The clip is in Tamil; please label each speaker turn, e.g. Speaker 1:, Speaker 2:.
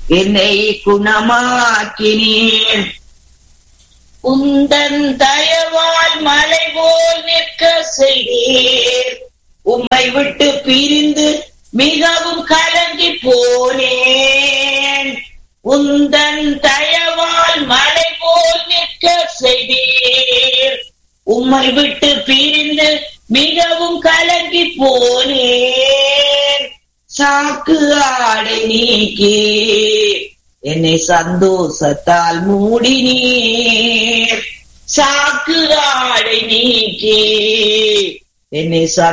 Speaker 1: என்னை குணமாக்கினீர் உந்தன் தயவால் மலை போல் நிற்க செய்தீர் உம்மை விட்டு பிரிந்து மிகவும் கலங்கி போனேன் உந்தன் தயவால் மலை போல் நிற்க செய்தீர் உம்மை விட்டு பிரிந்து மிகவும் கலங்கி போனேன் சாக்கு ஆடை நீக்கி என்னை சந்தோஷத்தால் மூடினீர் சாக்கு ஆடை நீக்கி என்னை